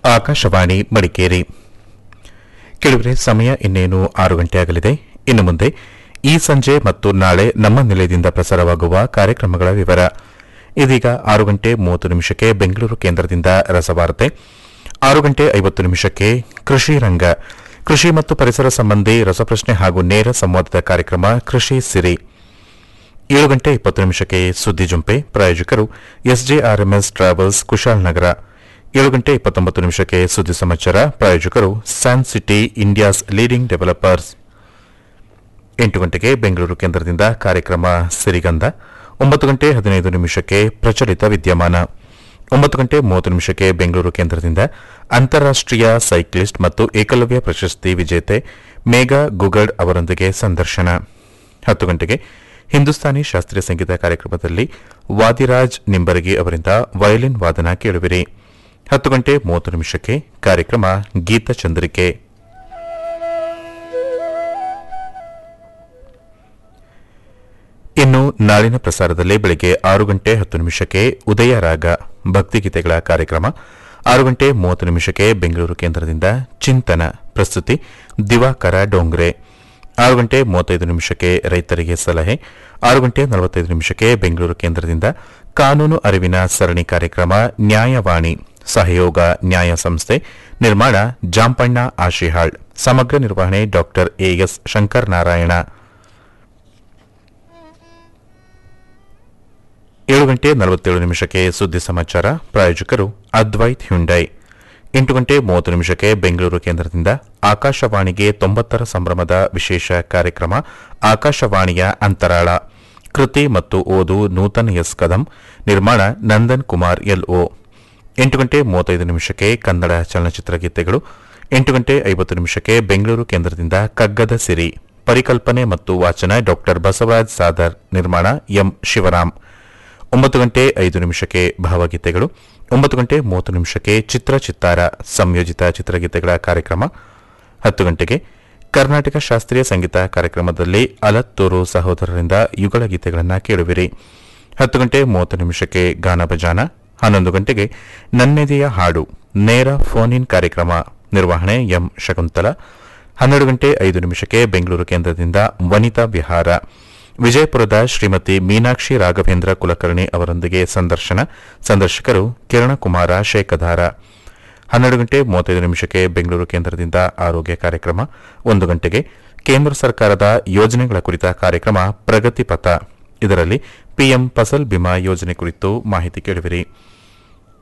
ಆಕಾಶವಾಣಿ ಮಡಿಕೇರಿ ಕೆಳಗರೆ ಸಮಯ ಇನ್ನೇನು ಆರು ಗಂಟೆ ಆಗಲಿದೆ ಇನ್ನು ಮುಂದೆ ಈ ಸಂಜೆ ಮತ್ತು ನಾಳೆ ನಮ್ಮ ನಿಲಯದಿಂದ ಪ್ರಸಾರವಾಗುವ ಕಾರ್ಯಕ್ರಮಗಳ ವಿವರ ಇದೀಗ ಆರು ಗಂಟೆ ಮೂವತ್ತು ನಿಮಿಷಕ್ಕೆ ಬೆಂಗಳೂರು ಕೇಂದ್ರದಿಂದ ರಸವಾರ್ತೆ ಆರು ಗಂಟೆ ಐವತ್ತು ನಿಮಿಷಕ್ಕೆ ಕೃಷಿ ರಂಗ ಕೃಷಿ ಮತ್ತು ಪರಿಸರ ಸಂಬಂಧಿ ರಸಪ್ರಶ್ನೆ ಹಾಗೂ ನೇರ ಸಂವಾದದ ಕಾರ್ಯಕ್ರಮ ಕೃಷಿ ಸಿರಿ ಏಳು ಗಂಟೆ ಇಪ್ಪತ್ತು ನಿಮಿಷಕ್ಕೆ ಸುದ್ದಿ ಜುಂಪೆ ಪ್ರಾಯೋಜಕರು ಎಸ್ಜೆಆರ್ಎಂಎಸ್ ಟ್ರಾವೆಲ್ಸ್ ಕುಶಾಲನಗರ ಏಳು ಗಂಟೆ ಇಪ್ಪತ್ತೊಂಬತ್ತು ನಿಮಿಷಕ್ಕೆ ಸುದ್ದಿ ಸಮಾಚಾರ ಪ್ರಾಯೋಜಕರು San City India's leading developers ಎಂಟು ಗಂಟೆಗೆ ಬೆಂಗಳೂರು ಕೇಂದ್ರದಿಂದ ಕಾರ್ಯಕ್ರಮ ಸಿರಿಗಂಧ ಒಂಬತ್ತು ಗಂಟೆ ಹದಿನೈದು ನಿಮಿಷಕ್ಕೆ ಪ್ರಚಲಿತ ವಿದ್ಯಮಾನ ಒಂಬತ್ತು ಗಂಟೆ ಮೂವತ್ತು ನಿಮಿಷಕ್ಕೆ ಬೆಂಗಳೂರು ಕೇಂದ್ರದಿಂದ ಅಂತಾರಾಷ್ಟೀಯ ಸೈಕ್ಲಿಸ್ಟ್ ಮತ್ತು ಏಕಲವ್ಯ ಪ್ರಶಸ್ತಿ ವಿಜೇತೆ ಮೇಘಾ ಗುಗಡ್ ಅವರೊಂದಿಗೆ ಸಂದರ್ಶನ ಹತ್ತು ಗಂಟೆಗೆ ಹಿಂದೂಸ್ತಾನಿ ಶಾಸ್ತ್ರೀಯ ಸಂಗೀತ ಕಾರ್ಯಕ್ರಮದಲ್ಲಿ ವಾದಿರಾಜ್ ನಿಂಬರಗಿ ಅವರಿಂದ ವಯಲಿನ್ ವಾದನ ಕೇಳುವಿರಿ ಹತ್ತು ಗಂಟೆ ಮೂವತ್ತು ನಿಮಿಷಕ್ಕೆ ಕಾರ್ಯಕ್ರಮ ಗೀತಚಂದ್ರಿಕೆ ಇನ್ನು ನಾಳಿನ ಪ್ರಸಾರದಲ್ಲಿ ಬೆಳಗ್ಗೆ ಆರು ಗಂಟೆ ಹತ್ತು ನಿಮಿಷಕ್ಕೆ ಉದಯ ರಾಗ ಭಕ್ತಿಗೀತೆಗಳ ಕಾರ್ಯಕ್ರಮ ಆರು ಗಂಟೆ ಮೂವತ್ತು ನಿಮಿಷಕ್ಕೆ ಬೆಂಗಳೂರು ಕೇಂದ್ರದಿಂದ ಚಿಂತನ ಪ್ರಸ್ತುತಿ ದಿವಾಕರ ಡೋಂಗ್ರೆ ಆರು ಗಂಟೆ ಮೂವತ್ತೈದು ನಿಮಿಷಕ್ಕೆ ರೈತರಿಗೆ ಸಲಹೆ ಆರು ಗಂಟೆ ನಲವತ್ತೈದು ನಿಮಿಷಕ್ಕೆ ಬೆಂಗಳೂರು ಕೇಂದ್ರದಿಂದ ಕಾನೂನು ಅರಿವಿನ ಸರಣಿ ಕಾರ್ಯಕ್ರಮ ನ್ಯಾಯವಾಣಿ ಸಹಯೋಗ ನ್ಯಾಯ ಸಂಸ್ಥೆ ನಿರ್ಮಾಣ ಜಾಂಪಣ್ಣ ಆಶಿಹಾಳ್ ಸಮಗ್ರ ನಿರ್ವಹಣೆ ಡಾಕ್ಟರ್ ಎಎಸ್ ಶಂಕರ್ ನಾರಾಯಣ ಏಳು ಗಂಟೆ ನಲವತ್ತೇಳು ನಿಮಿಷಕ್ಕೆ ಸುದ್ದಿ ಸಮಾಚಾರ ಪ್ರಾಯೋಜಕರು ಅದ್ವೈತ್ ಹ್ಯುಂಡೈ ಎಂಟು ಗಂಟೆ ಮೂವತ್ತು ನಿಮಿಷಕ್ಕೆ ಬೆಂಗಳೂರು ಕೇಂದ್ರದಿಂದ ಆಕಾಶವಾಣಿಗೆ ತೊಂಬತ್ತರ ಸಂಭ್ರಮದ ವಿಶೇಷ ಕಾರ್ಯಕ್ರಮ ಆಕಾಶವಾಣಿಯ ಅಂತರಾಳ ಕೃತಿ ಮತ್ತು ಓದು ನೂತನ್ ಎಸ್ ಕದಂ ನಿರ್ಮಾಣ ನಂದನ್ ಕುಮಾರ್ ಎಲ್ಒ ಎಂಟು ಗಂಟೆ ಮೂವತ್ತೈದು ನಿಮಿಷಕ್ಕೆ ಕನ್ನಡ ಚಲನಚಿತ್ರ ಗೀತೆಗಳು ಎಂಟು ಗಂಟೆ ಐವತ್ತು ನಿಮಿಷಕ್ಕೆ ಬೆಂಗಳೂರು ಕೇಂದ್ರದಿಂದ ಕಗ್ಗದ ಸಿರಿ ಪರಿಕಲ್ಪನೆ ಮತ್ತು ವಾಚನ ಡಾಕ್ಟರ್ ಬಸವರಾಜ್ ಸಾದರ್ ನಿರ್ಮಾಣ ಎಂ ಶಿವರಾಮ್ ಒಂಬತ್ತು ಗಂಟೆ ಐದು ನಿಮಿಷಕ್ಕೆ ಭಾವಗೀತೆಗಳು ಒಂಬತ್ತು ಗಂಟೆ ಮೂವತ್ತು ನಿಮಿಷಕ್ಕೆ ಚಿತ್ರ ಚಿತ್ತಾರ ಸಂಯೋಜಿತ ಚಿತ್ರಗೀತೆಗಳ ಕಾರ್ಯಕ್ರಮ ಹತ್ತು ಗಂಟೆಗೆ ಕರ್ನಾಟಕ ಶಾಸ್ತ್ರೀಯ ಸಂಗೀತ ಕಾರ್ಯಕ್ರಮದಲ್ಲಿ ಅಲತ್ತೂರು ಸಹೋದರರಿಂದ ಯುಗಳ ಗೀತೆಗಳನ್ನು ಕೇಳುವಿರಿ ಹತ್ತು ಗಂಟೆ ಮೂವತ್ತು ನಿಮಿಷಕ್ಕೆ ಗಾನ ಭಜಾನ ಹನ್ನೊಂದು ಗಂಟೆಗೆ ನನ್ನೆದೆಯ ಹಾಡು ನೇರ ಫೋನ್ ಇನ್ ಕಾರ್ಯಕ್ರಮ ನಿರ್ವಹಣೆ ಎಂ ಶಕುಂತಲ ಹನ್ನೆರಡು ಗಂಟೆ ಐದು ನಿಮಿಷಕ್ಕೆ ಬೆಂಗಳೂರು ಕೇಂದ್ರದಿಂದ ವನಿತಾ ವಿಹಾರ ವಿಜಯಪುರದ ಶ್ರೀಮತಿ ಮೀನಾಕ್ಷಿ ರಾಘವೇಂದ್ರ ಕುಲಕರ್ಣಿ ಅವರೊಂದಿಗೆ ಸಂದರ್ಶನ ಸಂದರ್ಶಕರು ಕಿರಣಕುಮಾರ ಶೇಖಧಾರ ಹನ್ನೆರಡು ಗಂಟೆ ಮೂವತ್ತೈದು ನಿಮಿಷಕ್ಕೆ ಬೆಂಗಳೂರು ಕೇಂದ್ರದಿಂದ ಆರೋಗ್ಯ ಕಾರ್ಯಕ್ರಮ ಒಂದು ಗಂಟೆಗೆ ಕೇಂದ್ರ ಸರ್ಕಾರದ ಯೋಜನೆಗಳ ಕುರಿತ ಕಾರ್ಯಕ್ರಮ ಪ್ರಗತಿ ಪಥ ಇದರಲ್ಲಿ ಪಿಎಂ ಫಸಲ್ ಬಿಮಾ ಯೋಜನೆ ಕುರಿತು ಮಾಹಿತಿ ಕೇಳುವಿರಿ